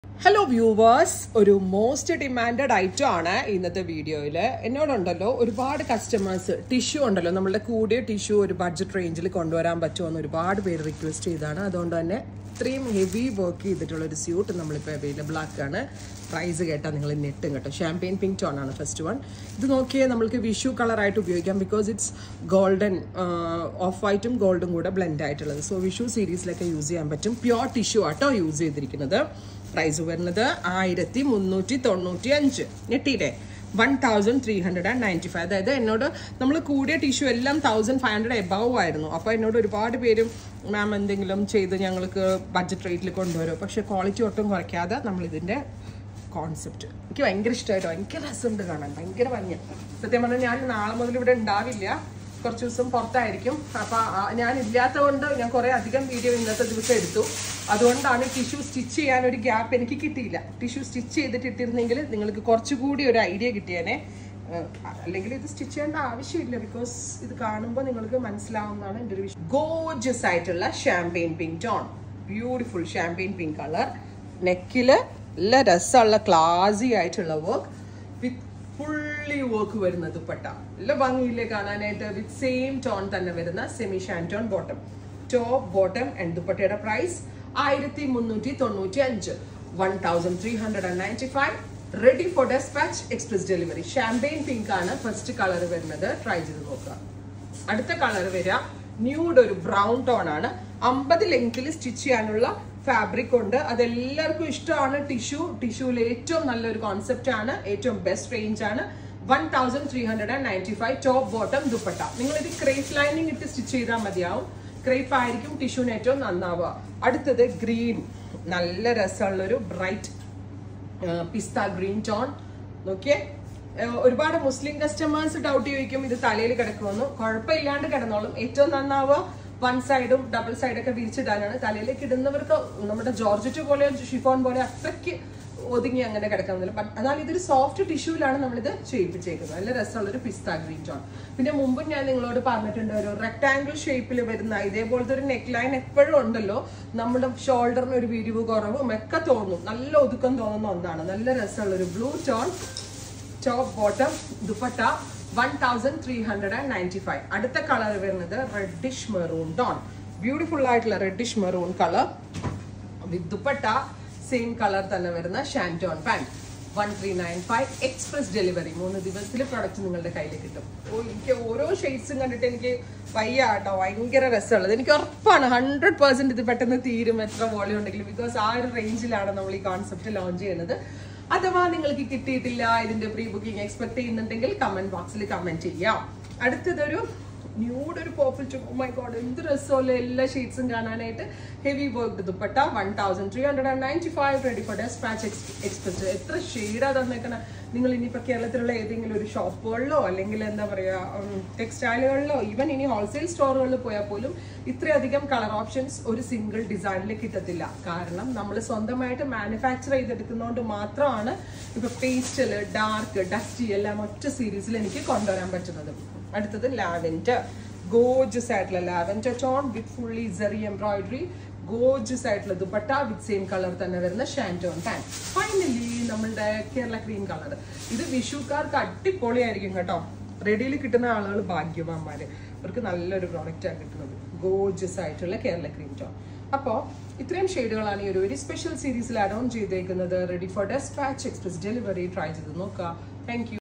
hello viewers ഒരു most demanded item ആണ് ഇന്നത്തെ വീഡിയോയിൽ എന്നോടുണ്ടല്ലോ ഒരുപാട് കസ്റ്റമേഴ്സ് ടിഷ്യൂ ഉണ്ടല്ലോ നമ്മളുടെ കൂടിയ ടിഷ്യൂ ഒരു ബഡ്ജറ്റ് റേഞ്ചിൽ കൊണ്ടുവരാൻ പറ്റുമോ എന്ന് ഒരുപാട് പേര് റിക്വസ്റ്റ് ചെയ്താണ് അതുകൊണ്ട് തന്നെ ഇത്രയും ഹെവി വർക്ക് ചെയ്തിട്ടുള്ള ഒരു സ്യൂട്ട് നമ്മളിപ്പോൾ അവൈലബിൾ ആക്കുകയാണ് പ്രൈസ് കേട്ടാൽ നിങ്ങൾ നെട്ടും കേട്ടോ ഷാമ്പെയിൻ പിങ്ക് ടോൺ ആണ് ഫസ്റ്റ് വൺ ഇത് നോക്കിയാൽ നമ്മൾക്ക് വിഷു കളറായിട്ട് ഉപയോഗിക്കാം ബിക്കോസ് ഇറ്റ്സ് ഗോൾഡൻ ഓഫ് വൈറ്റും ഗോൾഡും കൂടെ ബ്ലെൻഡ് ആയിട്ടുള്ളത് സോ വിഷു സീരീസിലൊക്കെ യൂസ് ചെയ്യാൻ പറ്റും പ്യോർ ടിഷ്യൂ ആട്ടോ യൂസ് ചെയ്തിരിക്കുന്നത് പ്രൈസ് വരുന്നത് ആയിരത്തി മുന്നൂറ്റി തൊണ്ണൂറ്റി അഞ്ച് ഞെട്ടിയില്ലേ one thousand three hundred and ninety five അതായത് എന്നോട് നമ്മൾ കൂടിയ ടിഷ്യൂ എല്ലാം തൗസൻഡ് ഫൈവ് ഹൺഡ്രഡ് എബവ് ആയിരുന്നു അപ്പോൾ എന്നോട് ഒരുപാട് പേരും മാം എന്തെങ്കിലും ചെയ്ത് ഞങ്ങൾക്ക് ബഡ്ജറ്റ് റേറ്റിൽ കൊണ്ടുവരും പക്ഷേ ക്വാളിറ്റി ഒട്ടും കുറയ്ക്കാതെ നമ്മളിതിൻ്റെ കോൺസെപ്റ്റ് എനിക്ക് ഭയങ്കര ഇഷ്ടമായിട്ട് ഭയങ്കര രസമുണ്ട് കാണാൻ ഭയങ്കര ഭംഗി സത്യം പറഞ്ഞാൽ ഞാൻ നാളെ മുതൽ ഇവിടെ ഉണ്ടാവില്ല കുറച്ച് ദിവസം പുറത്തായിരിക്കും അപ്പൊ ആ, ഞാൻ ഇല്ലാത്തതുകൊണ്ട് ഞാൻ കുറെ അധികം വീഡിയോ ഇന്നത്തെ ദിവസം എടുത്തു അതുകൊണ്ടാണ് ടിഷ്യൂ സ്റ്റിച്ച് ചെയ്യാൻ ഒരു ഗ്യാപ്പ് എനിക്ക് കിട്ടിയില്ല ടിഷ്യൂ സ്റ്റിച്ച് ചെയ്തിട്ട് ഇട്ടിരുന്നെങ്കിൽ നിങ്ങൾക്ക് കുറച്ചുകൂടി ഒരു ഐഡിയ കിട്ടിയേനെ ഏഹ്, അല്ലെങ്കിൽ ഇത് സ്റ്റിച്ച് ചെയ്യേണ്ട ആവശ്യമില്ല ബിക്കോസ് ഇത് കാണുമ്പോൾ നിങ്ങൾക്ക് മനസ്സിലാവുന്നതാണ് എൻ്റെ ഒരു വിഷയം ഗോജസ് ആയിട്ടുള്ള champagne pink tone beautiful champagne pink colour നെക്കില് നല്ല രസമുള്ള ക്ലാസി ആയിട്ടുള്ള വർക്ക് വിത്ത് ഫുള്ളി വർക്ക് വരുന്ന ദുപ്പട്ട നല്ല ഭംഗിയില്ലേ കാണാനായിട്ട് വിത്ത് സെയിം ടോൺ തന്നെ വരുന്ന semi shantoon bottom top bottom and ദുപ്പട്ടയുടെ പ്രൈസ് ആയിരത്തി മുന്നൂറ്റി തൊണ്ണൂറ്റി അഞ്ച് one thousand three hundred and ninety five ready for despatch express delivery champagne pink ആണ് ഫസ്റ്റ് കളർ വരുന്നത് ട്രൈ ചെയ്ത് നോക്കുക അടുത്ത കളർ വരിക ന്യൂഡ് ഒരു ബ്രൗൺ ടോൺ ആണ് അമ്പത് ലെങ്ത്തിൽ സ്റ്റിച്ച് ചെയ്യാനുള്ള ഫാബ്രിക് ഉണ്ട് അതെല്ലാവർക്കും ഇഷ്ടമാണ് ടിഷ്യൂ ടിഷ്യൂവിൽ ഏറ്റവും നല്ലൊരു കോൺസെപ്റ്റ് ആണ് ഏറ്റവും ബെസ്റ്റ് റേഞ്ച് ആണ് one thousand three hundred and ninety five top bottom dupatta നിങ്ങൾ ഇത് ക്രേപ്പ് ലൈനിങ് ഇട്ട് സ്റ്റിച്ച് ചെയ്താൽ മതിയാവും ക്രേപ്പ് ആയിരിക്കും ടിഷ്യൂവിന് ഏറ്റവും നന്നാവുക അടുത്തത് ഗ്രീൻ നല്ല രസമുള്ളൊരു ബ്രൈറ്റ് പിസ്ത ഗ്രീൻ ടോൺ നോക്കിയേ ഏഹ് ഒരുപാട് മുസ്ലിം കസ്റ്റമേഴ്സ് ഡൗട്ട് ചോദിക്കും ഇത് തലയിൽ കിടക്കുമെന്ന് കുഴപ്പമില്ലാണ്ട് കിടന്നോളും ഏറ്റവും നന്നാവുക വൺ സൈഡും ഡബിൾ സൈഡൊക്കെ വിരിച്ചിടാനാണ് തലയിലേക്ക് ഇടുന്നവർക്ക് നമ്മുടെ ജോർജറ്റ് പോലെ ഷിഫോൺ പോലെ അത്രയ്ക്ക് ഒതുങ്ങി അങ്ങനെ കിടക്കുന്നില്ല ബട്ട് എന്നാൽ ഇതൊരു സോഫ്റ്റ് ടിഷ്യൂലാണ് നമ്മളിത് ചെയ്യിപ്പിച്ചേക്കുന്നത് നല്ല രസമുള്ളൊരു പിസ്ത ഗ്രീൻ ടോൺ പിന്നെ മുമ്പ് ഞാൻ നിങ്ങളോട് പറഞ്ഞിട്ടുണ്ട് ഒരു റെക്ടാംഗിൾ ഷേപ്പിൽ വരുന്ന ഇതേപോലത്തെ ഒരു നെക്ക് ലൈൻ എപ്പോഴും ഉണ്ടല്ലോ നമ്മുടെ ഷോൾഡറിന് ഒരു വിരിവ് കുറവും ഒക്കെ തോന്നും നല്ല ഒതുക്കം തോന്നുന്ന ഒന്നാണ് നല്ല രസമുള്ള ഒരു blue tone top bottom dupatta one thousand three hundred and ninety five അടുത്ത കളർ വരുന്നത് റെഡിഷ് മെറൂൺ ടോൺ ബ്യൂട്ടിഫുൾ ആയിട്ടുള്ള reddish maroon colour with dupatta same colour തന്നെ വരുന്ന shantoon pant one three nine five express delivery മൂന്ന് ദിവസത്തിൽ പ്രൊഡക്റ്റ് നിങ്ങളുടെ കയ്യിൽ കിട്ടും ഓ എനിക്ക് ഓരോ ഷെയ്ഡ്സും കണ്ടിട്ട് എനിക്ക് വയ്യ കേട്ടോ ഭയങ്കര രസമുള്ളത് എനിക്ക് ഉറപ്പാണ് ഹൺഡ്രഡ് പെർസെന്റ് ഇത് പെട്ടെന്ന് തീരും എത്ര വോളിയം ഉണ്ടെങ്കിലും ബിക്കോസ് ആ ഒരു റേഞ്ചിലാണ് നമ്മൾ ഈ കോൺസെപ്റ്റ് ലോഞ്ച് ചെയ്യുന്നത് അഥവാ നിങ്ങൾക്ക് കിട്ടിയിട്ടില്ല ഇതിന്റെ പ്രീ ബുക്കിംഗ് എക്സ്പെക്ട് ചെയ്യുന്നുണ്ടെങ്കിൽ കമന്റ് ബോക്സിൽ കമന്റ് ചെയ്യാം അടുത്തതൊരു ന്യൂഡ് ഒരു പോപ്പിൾ ടു മൈ ഗോഡ് എന്ത് രസമല്ലേ എല്ലാ ഷീറ്റ്സും കാണാനായിട്ട് heavy work dupatta one thousand three hundred and ninety five ready for despatch expect എത്ര ഷെയ്ഡാ തന്നേക്കണ നിങ്ങൾ ഇനിയിപ്പോൾ കേരളത്തിലുള്ള ഏതെങ്കിലും ഒരു ഷോപ്പുകളിലോ അല്ലെങ്കിൽ എന്താ പറയുക ടെക്സ്റ്റൈലുകളിലോ ഈവൻ ഇനി ഹോൾസെയിൽ സ്റ്റോറുകളിൽ പോയാൽ പോലും ഇത്രയധികം കളർ ഓപ്ഷൻസ് ഒരു സിംഗിൾ ഡിസൈനിൽ കിട്ടത്തില്ല കാരണം നമ്മൾ സ്വന്തമായിട്ട് മാനുഫാക്ചർ ചെയ്തെടുക്കുന്നതുകൊണ്ട് മാത്രമാണ് ഇപ്പൊ പേസ്റ്റൽ ഡാർക്ക് ഡസ്റ്റി എല്ലാം ഒറ്റ സീരീസിൽ എനിക്ക് കൊണ്ടുവരാൻ പറ്റുന്നത് അടുത്തത് ലാവൻഡർ ഗോജസ് ആയിട്ടുള്ള ലാവൻഡർ ടോൺ വിത്ത് ഫുള്ളി സെറി എംബ്രോയിഡറി ഗോജസ് ആയിട്ടുള്ള ദുപ്പട്ട വിത്ത് സെയിം കളർ തന്നെ വരുന്ന ഷാൻറ്റോൺ പാൻ ഫൈനലി നമ്മളുടെ കേരള ക്രീം കളർ ഇത് വിഷുക്കാർക്ക് അടിപൊളിയായിരിക്കും കേട്ടോ റെഡിയിൽ കിട്ടുന്ന ആളുകൾ ഭാഗ്യവാന്മാര് അവർക്ക് നല്ലൊരു പ്രോഡക്റ്റാണ് കിട്ടുന്നത് ഗോജസ് ആയിട്ടുള്ള കേരള ക്രീം ടോൺ അപ്പോൾ ഇത്രയും ഷെയ്ഡുകളാണ് ഈ ഒരു വെരി സ്പെഷ്യൽ സീരീസിൽ ആഡ് ഓൺ ചെയ്തേക്കുന്നത് ready for despatch express delivery try ചെയ്ത് നോക്കുക താങ്ക്